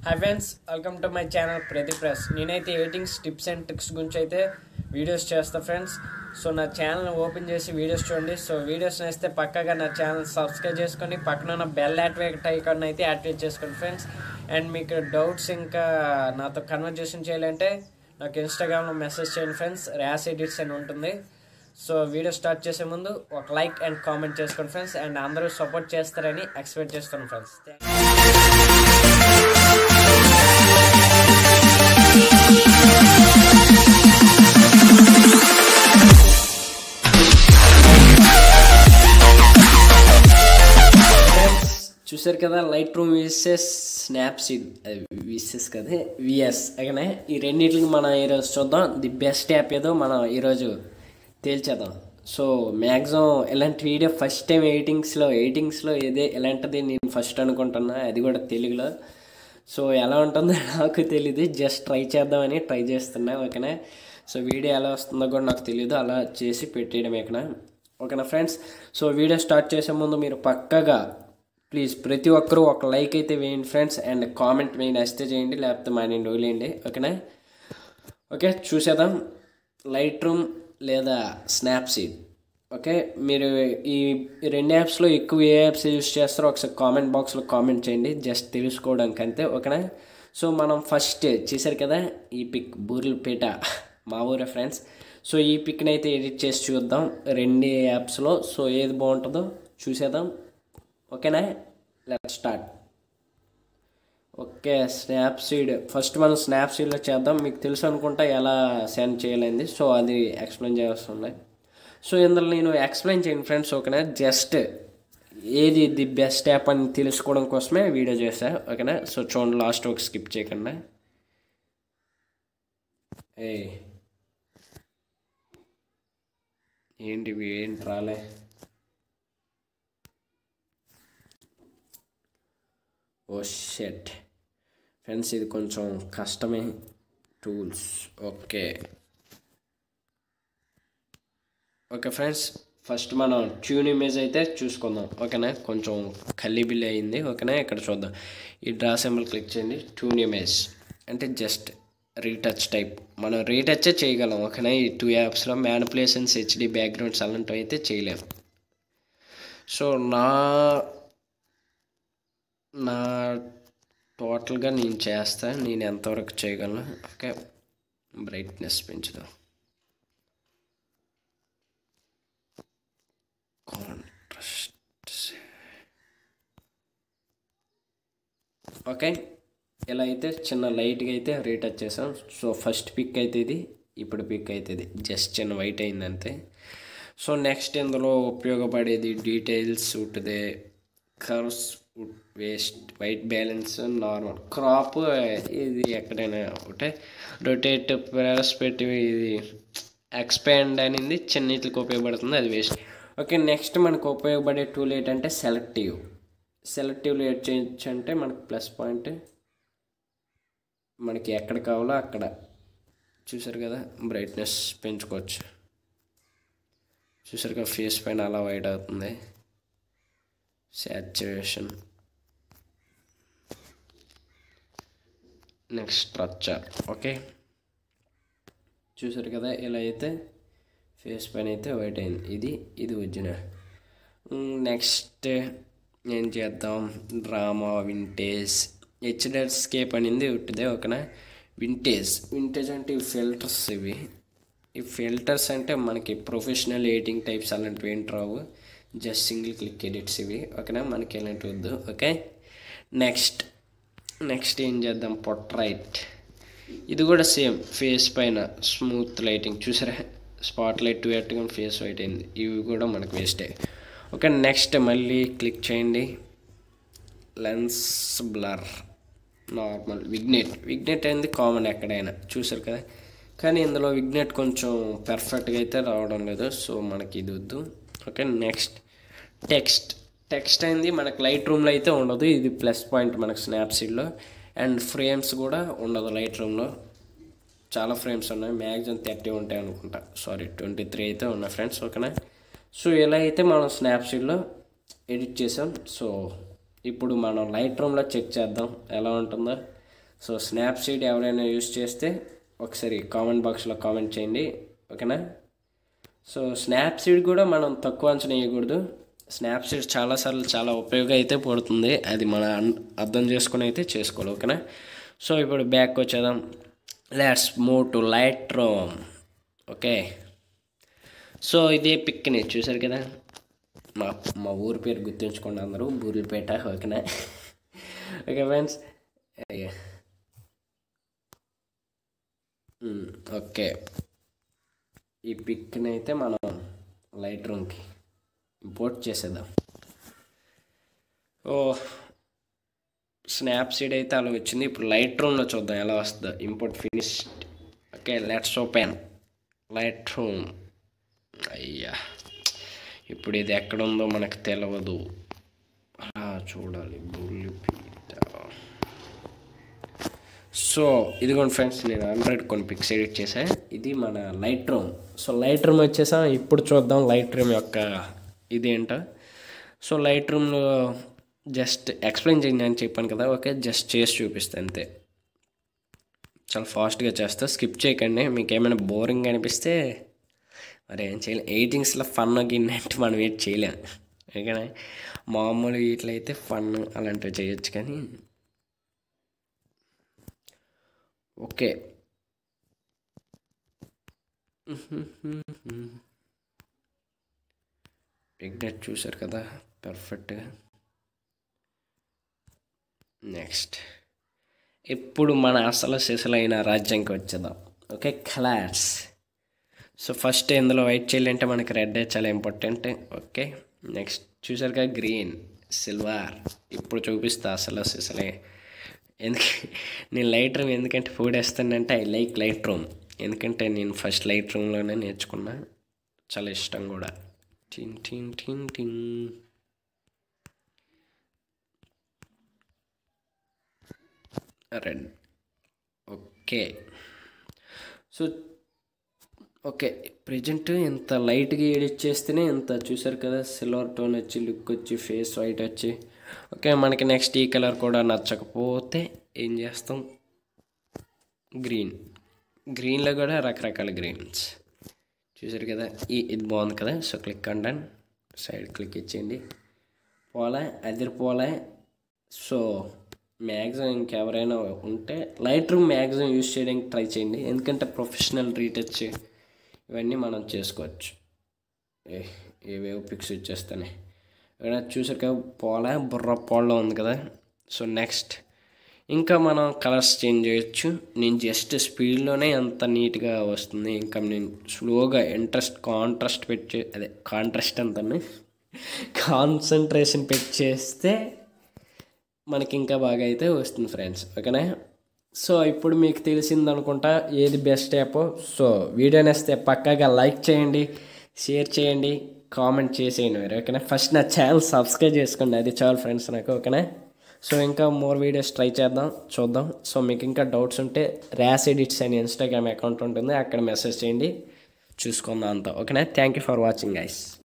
hi friends welcome to my channel Pradeep press నేనైతే editings tips and tricks గురించి అయితే videos చేస్తా ఫ్రెండ్స్ సో నా ఛానల్ ఓపెన్ చేసి వీడియోస్ చూడండి సో వీడియోస్ నేస్తే పక్కగా నా ఛానల్ సబ్స్క్రైబ్ చేసుకొని పక్కన ఉన్న బెల్ యాక్టివేట్ ఐకాన్ అయితే యాక్టివేట్ చేసుకోండి ఫ్రెండ్స్ అండ్ మీకు డౌట్స్ ఇంకా నాతో కన్వర్జేషన్ చేయాలంటే నాకు ఇన్స్టాగ్రామ్లో మెసేజ్ చేయండి ఫ్రెండ్స్ ర్యాస్ ఎడిట్స్ అని ఉంటుంది సో వీడియో స్టార్ట్ చేసే ముందు ఒక లైక్ అండ్ కామెంట్ చేసుకోండి ఫ్రెండ్స్ అండ్ అందరూ సపోర్ట్ చేస్తారని ఎక్స్పెక్ట్ చేస్తాను ఫ్రెండ్స్ ఫ్రెండ్స్ చూసారు కదా Lightroom V S S Snapseed V S S కదా విఎస్ అలానే ఈ రెండింటికి మనం ఈరోజు చూద్దాం ది బెస్ట్ యాప్ ఏదో మనం ఈరోజు తేల్చేద్దాం సో మ్యాక్సిమం ఇలాంటి వీడియో ఫస్ట్ టైం ఎయిటింగ్స్లో ఎయిటింగ్స్లో ఏదే ఇలాంటిది నేను ఫస్ట్ అనుకుంటున్నా అది కూడా తెలుగులో సో ఎలా ఉంటుందో నాకు తెలియదు జస్ట్ ట్రై చేద్దామని ట్రై చేస్తున్నా ఓకేనా సో వీడియో ఎలా వస్తుందో కూడా నాకు తెలియదు అలా చేసి పెట్టేయడం ఇక్కడ ఓకేనా ఫ్రెండ్స్ సో వీడియో స్టార్ట్ చేసే ముందు మీరు పక్కగా ప్లీజ్ ప్రతి ఒక్కరూ ఒక లైక్ అయితే వేయండి ఫ్రెండ్స్ అండ్ కామెంట్ వేయండి వస్తే చేయండి లేకపోతే మానేయండి వదిలేయండి ఓకేనా ఓకే చూసేద్దాం లైట్ రూమ్ లేదా స్నాప్సీడ్ ఓకే మీరు ఈ ఈ రెండు యాప్స్లో ఎక్కువ ఏ యాప్స్ యూస్ చేస్తారో ఒకసారి కామెంట్ బాక్స్లో కామెంట్ చేయండి జస్ట్ తెలుసుకోవడానికి అంతే ఓకేనా సో మనం ఫస్ట్ చేశారు కదా ఈ పిక్ బూర్లపేట మా ఊరే ఫ్రెండ్స్ సో ఈ పిక్ని అయితే ఎడిట్ చేసి చూద్దాం రెండు యాప్స్లో సో ఏది బాగుంటుందో చూసేద్దాం ఓకేనా let start okay Snapseed first మనం స్నాప్సీడ్లో చేద్దాం మీకు తెలుసు అనుకుంటా ఎలా సెండ్ చేయలేంది సో అది ఎక్స్ప్లెయిన్ చేస్తుంది సో ఇందులో నేను ఎక్స్ప్లెయిన్ చేయను ఫ్రెండ్స్ ఓకేనా జస్ట్ ఏది ది బెస్ట్ యాప్ అని తెలుసుకోవడం కోసమే వీడియో చేశా ఓకేనా సో చూడండి లాస్ట్ ఒక స్కిప్ చేయకుండా ఏ ఏంటి ఇవి ఏంటి రాలే ఓ షెట్ ఫ్రెండ్స్ ఇది కొంచెం కష్టమే tools okay okay friends first మనం ట్యూన్ ఇమేజ్ అయితే చూసుకుందాం ఓకేనా కొంచెం బిల్లి అయింది ఓకేనా ఇక్కడ చూద్దాం ఈ డ్రా సింబల్ క్లిక్ చేయండి ట్యూన్ ఇమేజ్ అంటే జస్ట్ రీటచ్ టైప్ మనం రీటచ్చే చేయగలం ఓకేనా ఈ టూ యాప్స్లో మ్యానిపులేషన్స్ హెచ్డి బ్యాక్గ్రౌండ్స్ అలాంటివి అయితే చేయలేం సో నా నా టోటల్గా నేను చేస్తా నేను ఎంతవరకు చేయగలను ఓకే బ్రైట్నెస్ పెంచుదాం కాంట్రాస్ట్ ఓకే ఇలా అయితే చిన్న లైట్గా అయితే రీటచ్ చేసాం సో ఫస్ట్ పిక్ అయితే ఇది ఇప్పుడు పిక్ అయితే ఇది జస్ట్ చిన్న వైట్ అయింది అంతే సో నెక్స్ట్ ఇందులో ఉపయోగపడేది డీటెయిల్స్ ఉంటుంది curves waste white balance normal crop ఇది ఎక్కడైనా ఒకటే రొటేట్ పెట్టి ఇది ఎక్స్పాండ్ అనేది చిన్నిటికి ఉపయోగపడుతుంది అది వేస్ట్ ఓకే నెక్స్ట్ మనకు ఉపయోగపడే టూల్ ఏంటంటే సెలెక్టివ్ సెలెక్టివ్లో ఏడ్ చేయొచ్చు అంటే మనకు ప్లస్ పాయింట్ మనకి ఎక్కడ కావాలో అక్కడ చూసారు కదా బ్రైట్నెస్ పెంచుకోవచ్చు చూసారు కదా ఫేస్ పైన అలా వైట్ అవుతుంది సాచురేషన్ నెక్స్ట్ స్ట్రక్చర్ ఓకే చూసారు కదా ఇలా అయితే ఫేస్ పైన అయితే వైట్ అయింది ఇది ఇది ఒరిజినల్ నెక్స్ట్ ఏం చేద్దాం డ్రామా వింటేజ్ హెచ్డర్ స్కేప్ అనేది ఉంటుంది ఓకేనా వింటేజ్ వింటేజ్ అంటే ఇవి ఫిల్టర్స్ ఇవి ఈ ఫిల్టర్స్ అంటే మనకి ప్రొఫెషనల్ ఎడిటింగ్ టైప్స్ అలాంటివి ఏంటి రావు జస్ట్ సింగిల్ క్లిక్ ఎడిట్స్ ఇవి ఓకేనా మనకి ఎలాంటి వద్దు ఓకే నెక్స్ట్ నెక్స్ట్ ఏం చేద్దాం పొట్రైట్ ఇది కూడా సేమ్ ఫేస్ పైన స్మూత్ లైటింగ్ చూసారా స్పాట్ లైట్ పెట్టుకుని ఫేస్ వైట్ అయింది ఇవి కూడా మనకు వేస్టే ఓకే నెక్స్ట్ మళ్ళీ క్లిక్ చేయండి lens blur normal vignette vignette అనేది కామన్ ఎక్కడైనా చూసారు కదా కానీ ఇందులో విగ్నెట్ కొంచెం పర్ఫెక్ట్గా అయితే రావడం లేదు సో మనకి ఇది వద్దు ఓకే నెక్స్ట్ టెక్స్ట్ టెక్స్ట్ అయింది మనకు లైట్ రూమ్లో అయితే ఉండదు ఇది ప్లస్ పాయింట్ మనకు స్నాప్సీడ్లో అండ్ ఫ్రేమ్స్ కూడా ఉండదు లైట్ రూమ్లో చాలా ఫ్రేమ్స్ ఉన్నాయి మ్యాక్సిమం థర్టీ ఉంటాయి అనుకుంటా సారీ ట్వంటీ త్రీ అయితే ఉన్నాయి ఫ్రెండ్స్ ఓకేనా సో ఇలా అయితే మనం స్నాప్సీడ్లో ఎడిట్ చేసాం సో ఇప్పుడు మనం లైట్ రూమ్లో చెక్ చేద్దాం ఎలా ఉంటుందో సో స్నాప్సీడ్ ఎవరైనా యూస్ చేస్తే ఒకసారి కామెంట్ బాక్స్లో కామెంట్ చేయండి ఓకేనా సో స్నాప్సీడ్ కూడా మనం తక్కువ అంచనా వేయకూడదు స్నాప్సీడ్ చాలాసార్లు చాలా ఉపయోగం అయితే పడుతుంది అది మన అన్- అర్థం చేసుకుని అయితే చేసుకోవాలి ఓకేనా సో ఇప్పుడు బ్యాక్ వచ్చేద్దాం let's move to Lightroom okay so ఇదే పిక్ని చూసారు కదా మా మా ఊరి పేరు గుర్తుంచుకోండి అందరూ బూర్లపేట ఓకేనా ఓకే ఫ్రెండ్స్ ఓకే ఈ పిక్ని అయితే మనం లైట్ రూమ్కి ఇంపోర్ట్ చేసేద్దాం ఓ స్నాప్సీడ్ అయితే అలా వచ్చింది ఇప్పుడు లైట్ రూమ్లో చూద్దాం ఎలా వస్తుందో import finished okay let's open light room అయ్యా ఇప్పుడు ఇది ఎక్కడ ఉందో మనకు తెలియదు అలా చూడాలి బుల్లిపీట సో ఇదిగోండి ఫ్రెండ్స్ నేను ఆండ్రాయిడ్ కొన్ని పిక్స్ ఎడిట్ చేసా ఇది మన light room so light room వచ్చేసా ఇప్పుడు చూద్దాం లైట్ రూమ్ యొక్క ఇదేంటో సో లైట్ రూమ్లో జస్ట్ ఎక్స్ప్లెయిన్ చేయండి అని చెప్పాను కదా ఓకే జస్ట్ చేసి చూపిస్తే అంతే చాలా ఫాస్ట్గా చేస్తా స్కిప్ చేయకండి మీకు ఏమైనా బోరింగ్ అనిపిస్తే మరి ఏం చేయలేం ఎయిటింగ్స్లో ఫన్ గిన్నట్టు మనం ఏం చేయలేం ఓకేనా మామూలు వీటిలో ఫన్ అలాంటివి చేయొచ్చు కానీ ఓకే పిగ్నెట్ చూసారు కదా పర్ఫెక్ట్గా నెక్స్ట్ ఇప్పుడు మన అసలు సిసలైన రాజ్యంకి వచ్చేద్దాం ఓకే కలర్స్ సో ఫస్ట్ ఇందులో వైట్ చేయాలంటే మనకి రెడ్ చాలా ఇంపార్టెంట్ ఓకే నెక్స్ట్ చూసారు కదా గ్రీన్ సిల్వర్ ఇప్పుడు చూపిస్తా అసలు సిసలే ఎందుకు నేను లైట్ రూమ్ ఎందుకంటే ఫుడ్ వేస్తానంటే ఐ లైక్ లైట్ రూమ్ ఎందుకంటే నేను ఫస్ట్ లైట్ రూమ్లోనే నేర్చుకున్నా చాలా ఇష్టం కూడా టిన్ టిన్ టిన్ టిన్ red okay so okay present ఇంత లైట్గా ఎడిట్ చేస్తేనే ఇంత చూసారు కదా సిల్వర్ టోన్ వచ్చి లుక్ వచ్చి ఫేస్ వైట్ వచ్చి ఓకే మనకి నెక్స్ట్ ఈ కలర్ కూడా నచ్చకపోతే ఏం చేస్తాం గ్రీన్ గ్రీన్లో కూడా రకరకాల గ్రీన్స్ చూసారు కదా ఈ ఇది బాగుంది కదా సో క్లిక్ అండన్ సైడ్ క్లిక్ ఇచ్చేయండి పోలే అదిరిపోలే సో మ్యాక్సిమం ఇంకెవరైనా ఉంటే లైట్ రూమ్ మ్యాక్సిమం యూస్ చేయడానికి ట్రై చేయండి ఎందుకంటే ప్రొఫెషనల్ రీటచ్ ఇవన్నీ మనం చేసుకోవచ్చు ఏ ఏవేవో పిక్స్ ఇచ్చేస్తానే ఇక్కడ చూసారు కదా పోలే బుర్ర పోల్లో ఉంది కదా సో నెక్స్ట్ ఇంకా మనం కలర్స్ చేంజ్ చేయొచ్చు నేను జస్ట్ స్పీడ్లోనే అంత నీట్గా వస్తుంది ఇంకా నేను స్లోగా ఇంట్రెస్ట్ కాంట్రాస్ట్ పెట్టి అదే కాంట్రాస్ట్ అంతాను కాన్సన్ట్రేషన్ పెట్టి చేస్తే మనకి ఇంకా బాగా అయితే వస్తుంది ఫ్రెండ్స్ ఓకేనా సో ఇప్పుడు మీకు తెలిసింది అనుకుంటా ఏది బెస్ట్ యాప్ సో వీడియో నేస్తే పక్కాగా లైక్ చేయండి షేర్ చేయండి కామెంట్ చేసేయండి మీరు ఓకేనా ఫస్ట్ నా ఛానల్ సబ్స్క్రైబ్ చేసుకోండి అది చాలు ఫ్రెండ్స్ నాకు ఓకేనా సో ఇంకా మోర్ వీడియోస్ ట్రై చేద్దాం చూద్దాం సో మీకు ఇంకా డౌట్స్ ఉంటే ర్యాస్ ఎడిట్స్ అని ఇన్స్టాగ్రామ్ అకౌంట్ ఉంటుంది అక్కడ మెసేజ్ చేయండి చూసుకుందాం అంతా ఓకేనా thank you for watching guys